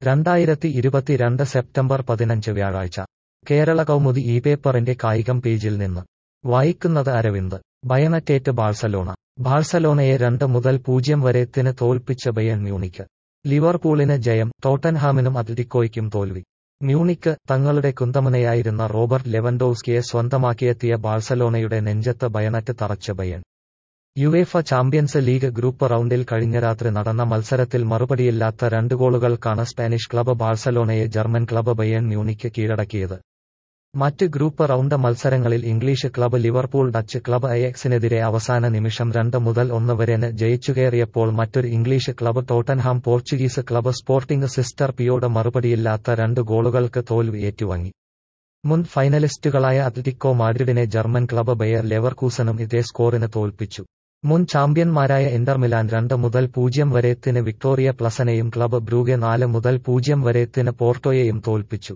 രണ്ടായിരത്തി ഇരുപത്തിരണ്ട് സെപ്റ്റംബർ പതിനഞ്ച് വ്യാഴാഴ്ച കേരള കൗമുദി ഈ പേപ്പറിന്റെ കായികം പേജിൽ നിന്ന് വായിക്കുന്നത് അരവിന്ദ് ബയണറ്റേറ്റ് ബാഴ്സലോണ ബാഴ്സലോണയെ രണ്ട് മുതൽ പൂജ്യം വരെത്തിന് തോൽപ്പിച്ച ബയൺ മ്യൂണിക്ക് ലിവർപൂളിന് ജയം ടോട്ടൻഹാമിനും അത്ലറ്റിക്കോയ്ക്കും തോൽവി മ്യൂണിക്ക് തങ്ങളുടെ കുന്തമുനയായിരുന്ന റോബർട്ട് ലെവൻഡോവ്സ്കിയെ സ്വന്തമാക്കിയെത്തിയ ബാഴ്സലോണയുടെ നെഞ്ചത്ത് ബയണറ്റ് തറച്ച Bayern UEFA Champions League group റൗണ്ടിൽ കഴിഞ്ഞ രാത്രി നടന്ന മത്സരത്തിൽ മറുപടിയില്ലാത്ത രണ്ട് ഗോളുകൾക്കാണ് സ്പാനിഷ് ക്ലബ് ബാഴ്സലോണയെ ജർമ്മൻ ക്ലബ് ബയൺ മ്യൂണിക്ക് കീഴടക്കിയത് മറ്റ് ഗ്രൂപ്പ് റൗണ്ട് മത്സരങ്ങളിൽ English club Liverpool Dutch club അയക്സിനെതിരെ അവസാന നിമിഷം രണ്ട് മുതൽ ഒന്ന് വരെന് ജയിച്ചുകയറിയപ്പോൾ മറ്റൊരു English club Tottenham Portuguese club Sporting sister പിയോട് മറുപടിയില്ലാത്ത രണ്ട് ഗോളുകൾക്ക് തോൽവി ഏറ്റുവാങ്ങി മുൻ ഫൈനലിസ്റ്റുകളായ അത്ലറ്റിക്കോ മാഡ്രിഡിനെ ജർമ്മൻ ക്ലബ് ബയർ ലെവർകൂസനും ഇതേ സ്കോറിന് തോൽപ്പിച്ചു മുൻ ചാമ്പ്യന്മാരായ ഇന്റർ മിലാൻ രണ്ട് മുതൽ പൂജ്യം വരെത്തിന് വിക്ടോറിയ പ്ലസനെയും ക്ലബ് ബ്രൂഗെ നാല് മുതൽ പൂജ്യം വരെത്തിന് പോർട്ടോയെയും തോൽപ്പിച്ചു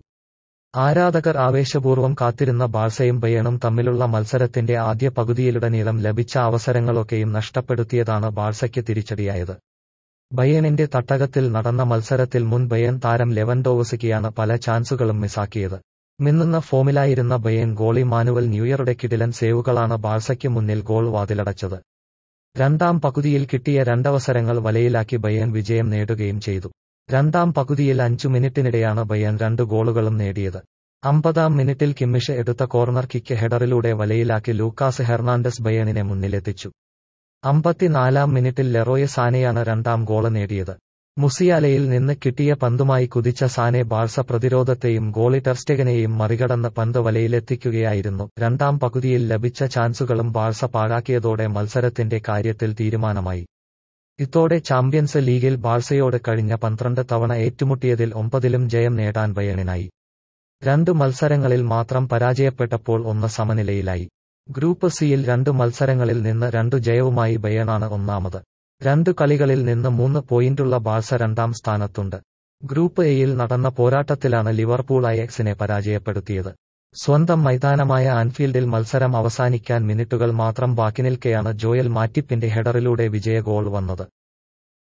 ആരാധകർ ആവേശപൂർവ്വം കാത്തിരുന്ന ബാഴ്സയും ബയണും തമ്മിലുള്ള മത്സരത്തിന്റെ ആദ്യ പകുതിയിലുടനീളം ലഭിച്ച അവസരങ്ങളൊക്കെയും നഷ്ടപ്പെടുത്തിയതാണ് ബാഴ്സയ്ക്ക് തിരിച്ചടിയായത് ബയണിന്റെ തട്ടകത്തിൽ നടന്ന മത്സരത്തിൽ മുൻ ബയൺ താരം ലെവൻഡോവസിക്കിയാണ് പല ചാൻസുകളും മിസാക്കിയത് മിന്നുന്ന ഫോമിലായിരുന്ന ബയൺ ഗോളി മാനുവൽ ന്യൂയറുടെ കിടിലൻ സേവുകളാണ് ബാഴ്സയ്ക്ക് മുന്നിൽ ഗോൾ വാതിലടച്ചത് രണ്ടാം പകുതിയിൽ കിട്ടിയ രണ്ടവസരങ്ങൾ വലയിലാക്കി ബയൺ വിജയം നേടുകയും ചെയ്തു രണ്ടാം പകുതിയിൽ അഞ്ചു മിനിറ്റിനിടെയാണ് ബയൺ രണ്ട് ഗോളുകളും നേടിയത് അമ്പതാം മിനിറ്റിൽ കിമ്മിഷ് എടുത്ത കോർണർ കിക്ക് ഹെഡറിലൂടെ വലയിലാക്കി ലൂക്കാസ് ഹെർണാണ്ടസ് ബയണിനെ മുന്നിലെത്തിച്ചു അമ്പത്തിനാലാം മിനിറ്റിൽ ലെറോയ സാനെയാണ് രണ്ടാം ഗോള് നേടിയത് മുസിയാലയിൽ നിന്ന് കിട്ടിയ പന്തുമായി കുതിച്ച സാനെ ബാഴ്സ പ്രതിരോധത്തെയും ഗോളി ടെർസ്റ്റെഗനെയും മറികടന്ന് പന്ത് വലയിലെത്തിക്കുകയായിരുന്നു രണ്ടാം പകുതിയിൽ ലഭിച്ച ചാൻസുകളും ബാഴ്സ പാഴാക്കിയതോടെ മത്സരത്തിന്റെ കാര്യത്തിൽ തീരുമാനമായി ഇതോടെ ചാമ്പ്യൻസ് ലീഗിൽ ബാഴ്സയോട് കഴിഞ്ഞ പന്ത്രണ്ട് തവണ ഏറ്റുമുട്ടിയതിൽ ഒമ്പതിലും ജയം നേടാൻ ബയണിനായി രണ്ടു മത്സരങ്ങളിൽ മാത്രം പരാജയപ്പെട്ടപ്പോൾ ഒന്ന് സമനിലയിലായി ഗ്രൂപ്പ് സിയിൽ രണ്ടു മത്സരങ്ങളിൽ നിന്ന് രണ്ടു ജയവുമായി ബയണാണ് ഒന്നാമത് രണ്ടു കളികളിൽ നിന്ന് മൂന്ന് പോയിന്റുള്ള ബാഴ്സ രണ്ടാം സ്ഥാനത്തുണ്ട് ഗ്രൂപ്പ് എയിൽ നടന്ന പോരാട്ടത്തിലാണ് ലിവർപൂൾ അയക്സിനെ പരാജയപ്പെടുത്തിയത് സ്വന്തം മൈതാനമായ ആൻഫീൽഡിൽ മത്സരം അവസാനിക്കാൻ മിനിറ്റുകൾ മാത്രം ബാക്കി നിൽക്കെയാണ് ജോയൽ മാറ്റിപ്പിന്റെ ഹെഡറിലൂടെ വിജയ ഗോൾ വന്നത്